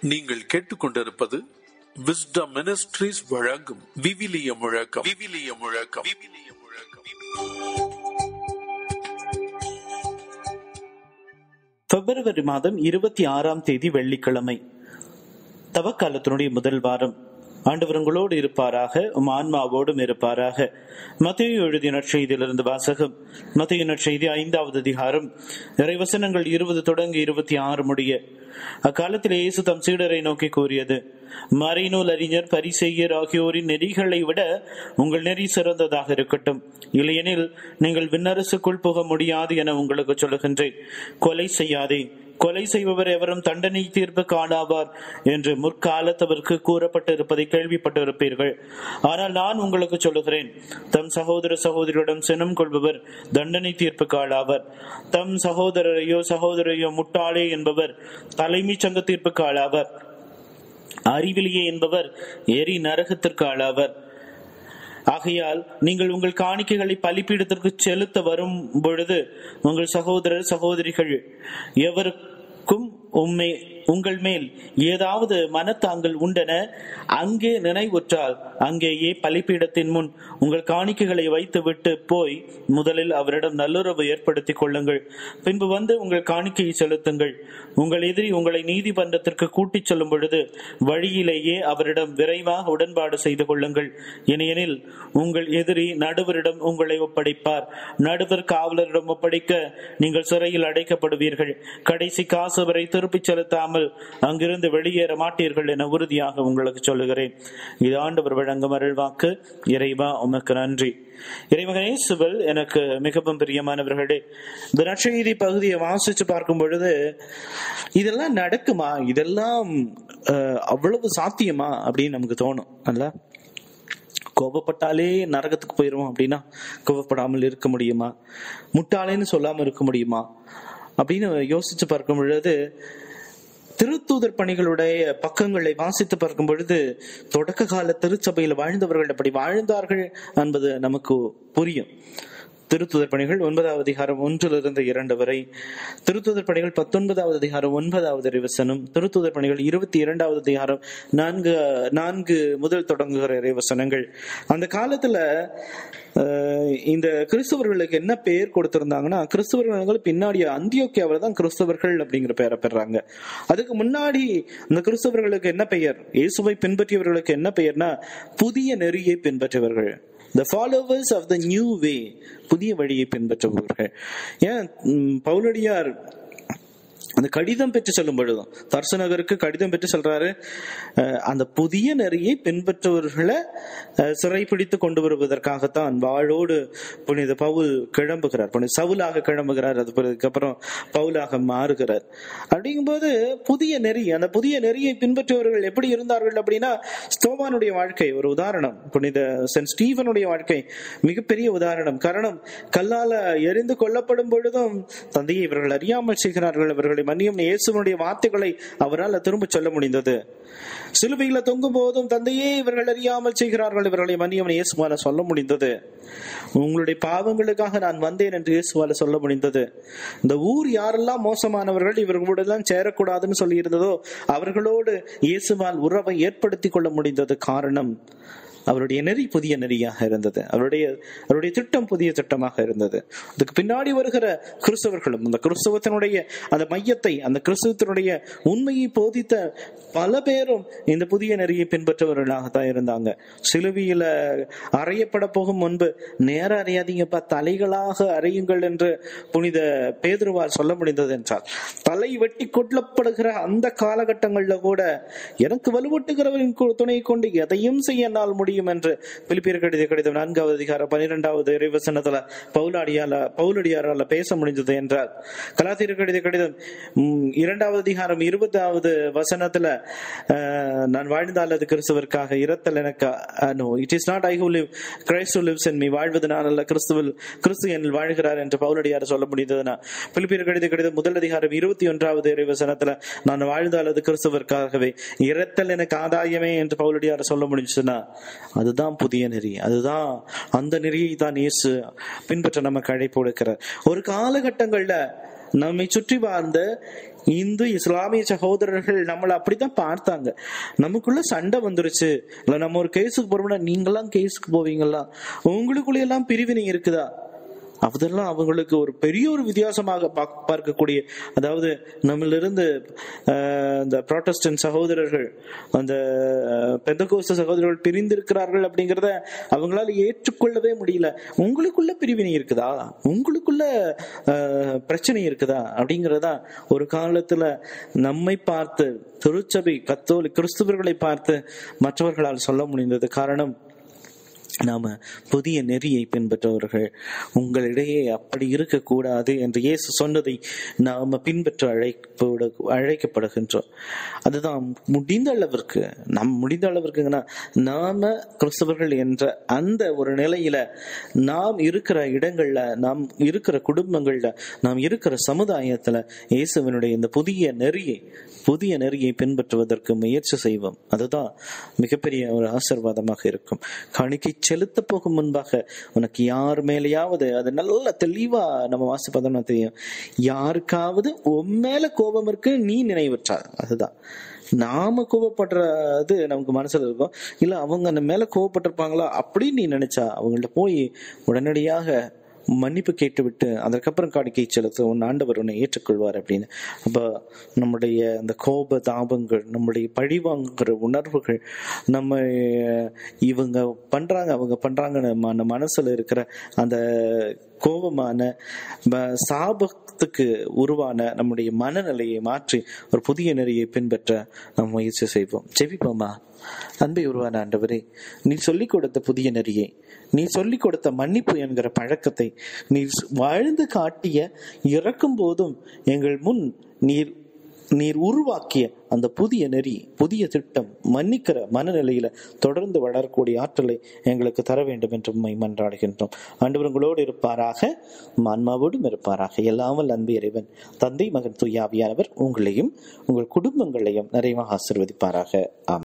நீங்கள் கேட்டுக்கொண்டிருப்பது wisdom ministries வழங்கும் விவிலிய முழக்கம் விவிலிய முழக்கம் விவிலிய முழக்கம் பிப்ரவரி மாதம் இருபத்தி ஆறாம் தேதி வெள்ளிக்கிழமை தவக்காலத்தினுடைய முதல் வாரம் ஆண்டவர் உங்களோடு இருப்பாராக உம் ஆன்மாவோடும் இருப்பாராக மத்திய எழுதிய நற்செய்தியிலிருந்து வாசகம் மத்திய நற்செய்தி ஐந்தாவது அதிகாரம் இறைவசனங்கள் இருபது தொடங்கி இருபத்தி ஆறு முடிய அக்காலத்தில் இயேசு தம் சீடரை நோக்கி கூறியது மறைநூல் அறிஞர் பரிசெய்யர் ஆகியோரின் நெறிகளை விட உங்கள் நெறி சிறந்ததாக இருக்கட்டும் இல்லையெனில் நீங்கள் விண்ணரசுக்குள் போக முடியாது என உங்களுக்கு சொல்லுகின்றேன் கொலை செய்யாதே கொலை செய்பவர் எவரும் தண்டனை தீர்ப்புக்கு ஆளாவார் என்று முற்காலத்தவருக்கு கூறப்பட்டிருப்பதை கேள்விப்பட்டிருப்பீர்கள் ஆனால் நான் உங்களுக்கு சொல்லுகிறேன் தம் சகோதர சகோதரியுடன் சினம் கொள்பவர் தண்டனை தீர்ப்புக்கு ஆளாவர் தம் சகோதரரையோ சகோதரையோ முட்டாளே என்பவர் தலைமைச் சங்க தீர்ப்புக்கு ஆளாவர் அறிவிலியே என்பவர் எரி நரகத்திற்கு ஆளாவர் ஆகையால் நீங்கள் உங்கள் காணிக்கைகளை பலிப்பீடத்திற்கு செலுத்த வரும் பொழுது உங்கள் சகோதரர் சகோதரிகள் எவருக்கும் உண்மை உங்கள் மேல் ஏதாவது மனத்தாங்கள் உண்டென அங்கே நினைவுற்றால் அங்கேயே பலிப்பீடத்தின் முன் உங்கள் காணிக்கைகளை வைத்துவிட்டு போய் முதலில் அவரிடம் நல்லுறவு ஏற்படுத்திக் கொள்ளுங்கள் பின்பு வந்து உங்கள் காணிக்கையை செலுத்துங்கள் உங்கள் எதிரி உங்களை நீதிமன்றத்திற்கு கூட்டிச் செல்லும் பொழுது வழியிலேயே அவரிடம் விரைவாக உடன்பாடு செய்து கொள்ளுங்கள் இனியெனில் உங்கள் எதிரி நடுவரிடம் உங்களை ஒப்படைப்பார் நடுவர் காவலரிடம் ஒப்படைக்க நீங்கள் சிறையில் அடைக்கப்படுவீர்கள் கடைசி காசு வரை திருப்பிச் செலுத்தாமல் அங்கிருந்து வெளியேற மாட்டீர்கள் என உறுதியாக உங்களுக்கு சொல்லுகிறேன் இது ஆண்டவர் வழங்கும் அருள்வாக்கு இறைவா உமக்கு நன்றி இறைமகனே சுவல் எனக்கு மிகவும் பிரியமானவர்களே இந்த நற்செய்தி பகுதியை வாசிச்சு பார்க்கும் பொழுது இதெல்லாம் நடக்குமா இதெல்லாம் அஹ், அவ்வளவு சாத்தியமா அப்படின்னு நமக்கு தோணும் அல்ல கோபப்பட்டாலே நரகத்துக்கு போயிருவோம் அப்படின்னா கோபப்படாமல் இருக்க முடியுமா முட்டாளேன்னு சொல்லாம இருக்க முடியுமா அப்படின்னு யோசிச்சு பார்க்கும் பொழுது திருத்தூதர் பணிகளுடைய பக்கங்களை வாசித்து பார்க்கும் பொழுது தொடக்க கால திருச்சபையில் வாழ்ந்தவர்கள் அப்படி வாழ்ந்தார்கள் என்பது நமக்கு புரியும் திருத்துதர் பணிகள் ஒன்பதாவது அதிகாரம் ஒன்றிலிருந்து இரண்டு வரை திருத்துதர் பணிகள் பத்தொன்பதாவது அதிகாரம் ஒன்பதாவது இறைவசனம் திருத்துதர் பணிகள் இருபத்தி இரண்டாவது அதிகாரம் நான்கு நான்கு முதல் தொடங்குகிற இறைவசனங்கள் அந்த காலத்துல அஹ், இந்த கிறிஸ்தவர்களுக்கு என்ன பெயர் கொடுத்திருந்தாங்கன்னா கிறிஸ்தவர்கள் பின்னாடி அந்தியோக்கியாவில் தான் கிறிஸ்தவர்கள் அப்படிங்கிற பெயரை பெறாங்க அதுக்கு முன்னாடி இந்த கிறிஸ்தவர்களுக்கு என்ன பெயர் இயேசுவை பின்பற்றியவர்களுக்கு என்ன பெயர்னா புதிய நெறியை பின்பற்றியவர்கள் the followers of the new way புதிய வழியை பின்பற்றுபவர்கள் ஏன் ம், பவுலடியார் அந்த கடிதம் பெற்று செல்லும் பொழுதும் தர்சனகருக்கு கடிதம் பெற்று சொல்றாரு அஹ், அந்த புதிய நெறியை பின்பற்றுபவர்களை அஹ், சிறைப்பிடித்து கொண்டு வருவதற்காகத்தான் வாழோடு புனித பவுல் கிளம்புகிறார் புனித சவுலாக கிளம்புகிறார் அது அதுக்கப்புறம் பவுலாக மாறுகிறார் அப்படிங்கும்போது புதிய நெறி அந்த புதிய நெறியை பின்பற்றுபவர்கள் எப்படி இருந்தார்கள் அப்படின்னா ஸ்தோவானுடைய வாழ்க்கை ஒரு உதாரணம் புனித சென்ட் ஸ்டீவனுடைய வாழ்க்கை மிகப்பெரிய உதாரணம் காரணம் கல்லால எரிந்து கொல்லப்படும் பொழுதும் தந்தையை இவர்கள் அறியாமல் செய்கிறார்கள் இவர்களை மன்னியும் இயேசுவனுடைய வார்த்தைகளை அவரால் திரும்ப சொல்ல முடிந்தது சிலுவையில தொங்கும் போதும் தந்தையே இவர்கள் அறியாமல் செய்கிறார்கள் இவர்களை மன்னியம் இயேசுவால சொல்ல முடிந்தது உங்களுடைய பாவங்களுக்காக நான் வந்தேன் என்று இயேசுவால சொல்ல முடிந்தது இந்த ஊர் யாரெல்லாம் மோசமானவர்கள் இவர்களோடு எல்லாம் சேரக்கூடாதுன்னு சொல்லி இருந்ததோ அவர்களோடு இயேசுவால் உறவை ஏற்படுத்தி கொள்ள முடிந்தது காரணம் அவருடைய நெறி புதிய நெறியாக இருந்தது அவருடைய அவருடைய திட்டம் புதிய திட்டமாக இருந்தது அதுக்கு பின்னாடி வருகிற கிறிஸ்தவர்களும் அந்த கிறிஸ்தவத்தினுடைய அந்த மையத்தை அந்த கிறிஸ்தவத்தினுடைய உண்மையை போதித்த பல பேரும் இந்த புதிய நெறியை பின்பற்றவர்களாக தான் இருந்தாங்க சிலுவையில அறையப்பட போகும் முன்பு நேர அறியாதீங்கப்பா தலைகளாக அறையுங்கள் என்று புனித பேதுருவால் சொல்ல முடிந்தது என்றால் தலை வெட்டி கொல்லப்படுகிற அந்த காலகட்டங்கள்ல கூட எனக்கு வலுவூட்டுகிறவரின் கு- துணை கொண்டு எதையும் செய்ய என்னால் முடியும் என்று பிலிப்பியர் கடித கடிதம் நான்காவது அதிகாரம் பனிரெண்டாவது இறைவசனத்துல பவுலடியால பவுலடியாரால பேச முடிந்தது என்றால் கலாத்தியர் கடித கடிதம் ம், இரண்டாவது அதிகாரம் இருபதாவது வசனத்துல அஹ், நான் வாழ்ந்தால் அது கிறிஸ்துவருக்காக இரத்தல் எனக்கு no it is not I who live Christ who lives in me வாழ்வது நான் அல்ல கிறிஸ்துவில் கிறிஸ்து என்னில் வாழ்கிறார் என்று பவுலடியார் சொல்ல முடிந்ததுன்னா பிலிப்பியர் கடித கடிதம் முதல் அதிகாரம் இருபத்தி ஒன்றாவது இறைவசனத்துல நான் வாழ்ந்தால் அது கிறிஸ்துவருக்காகவே இரத்தல் எனக்கு ஆதாயமே என்று பவுலடியார் சொல்ல முடிஞ்சுன்னா அதுதான் புதிய நெறி அதுதான் அந்த நெறியை தான் இயேசு பின்பற்ற நமக்கு அழைப்பு கொடுக்கிறார் ஒரு காலகட்டங்கள்ல நம்மை சுற்றி வாழ்ந்த இந்து இஸ்லாமிய சகோதரர்கள் நம்மளை அப்படித்தான் பார்த்தாங்க நமக்குள்ள சண்டை வந்துருச்சு இல்ல நம்ம ஒரு கேஸுக்கு போறோம்னா நீங்களாம் கேஸுக்கு போவீங்களா உங்களுக்குள்ள எல்லாம் பிரிவினை இருக்குதா அதெல்லாம் அவங்களுக்கு ஒரு பெரிய ஒரு வித்தியாசமாக பாக்- பார்க்கக்கூடிய அதாவது நம்மளிருந்து ஆஹ், இந்த ப்ராட்டஸ்டன்ட் சகோதரர்கள் அந்த பெந்தகோஸ்த சகோதரர்கள் பிரிந்திருக்கிறார்கள் அப்படிங்கிறத அவங்களால ஏற்றுக்கொள்ளவே முடியல உங்களுக்குள்ள பிரிவினை இருக்குதா உங்களுக்குள்ள ஆஹ், பிரச்சனை இருக்குதா அப்படிங்கிறதா ஒரு காலத்துல நம்மை பார்த்து திருச்சபை கத்தோலிக் கிறிஸ்துவர்களை பார்த்து மற்றவர்களால் சொல்ல முடிந்தது காரணம் நாம புதிய நெறியை பின்பற்றவர்கள் உங்களிடையே அப்படி இருக்கக்கூடாது என்று இயேசு சொன்னதை நாம பின்பற்ற அழைப்பட அழைக்கப்படுகின்றோம் அதுதான் முடிந்த அளவிற்கு நம் முடிந்த அளவிற்குங்கன்னா நாம கிறிஸ்தவர்கள் என்ற அந்த ஒரு நிலையில நாம் இருக்கிற இடங்கள்ல நாம் இருக்கிற குடும்பங்கள்ல நாம் இருக்கிற சமுதாயத்துல இயேசுவினுடைய இந்த புதிய நெறியை புதிய நெறியை பின்பற்றுவதற்கு முயற்சி செய்வோம் அதுதான் மிகப்பெரிய ஒரு ஆசீர்வாதமாக இருக்கும் காணிக்கை செலுத்த போகும் முன்பாக உனக்கு யார் மேலேயாவது அது நல்ல தெளிவா நம்ம வாசிப்பதோம்னா தெரியும் யாருக்காவது உன் மேல கோபம் இருக்கு நீ நினைவற்றா அதுதான் நாம கோவப்படுறது நமக்கு மனசுல இருக்கும் இல்ல அவங்க நம்ம மேல கோவப்பட்டிருப்பாங்களா அப்படின்னு நீ நினைச்சா அவங்கள்ட்ட போய் உடனடியாக மன்னிப்பு கேட்டுவிட்டு அதற்கப்புறம் காணிக்கை செலுத்த உன் ஆண்டவர் உன்னை ஏற்றுக்கொள்வார் அப்படின்னு அப்போ நம்முடைய அந்த கோப தாபங்கள் நம்முடைய பழிவாங்குகிற உணர்வுகள் நம்ம இவங்க பண்றாங்க அவங்க பண்றாங்க நம்ம மனசுல இருக்கிற அந்த கோபமான ப- சாபத்துக்கு உருவான நம்முடைய மனநிலையை மாற்றி ஒரு புதிய நெறியை பின்பற்ற நாம் முயற்சி செய்வோம் ஜெபிப்போமா அன்பை உருவான ஆண்டவரே நீ சொல்லிக் கொடுத்த புதிய நெறியை நீ சொல்லிக் கொடுத்த மன்னிப்பு என்கிற பழக்கத்தை நீ வாழ்ந்து காட்டிய இறக்கும் போதும் எங்கள் முன் நீர் நீர் உருவாக்கிய அந்த புதிய நெறி புதிய திட்டம் மன்னிக்கிற மனநிலையில தொடர்ந்து வளரக்கூடிய ஆற்றலை எங்களுக்கு தர வேண்டும் என்று உம்மை மன்றாடுகின்றோம் ஆண்டவர் உங்களோடு இருப்பாராக ஆன்மாவோடும் இருப்பாராக எல்லாமல் அன்பு இறைவன் தந்தை மகன் தூயாவியானவர் உங்களையும் உங்கள் குடும்பங்களையும் நிறைவாக ஆசிர்வதிப்பாராக ஆமென்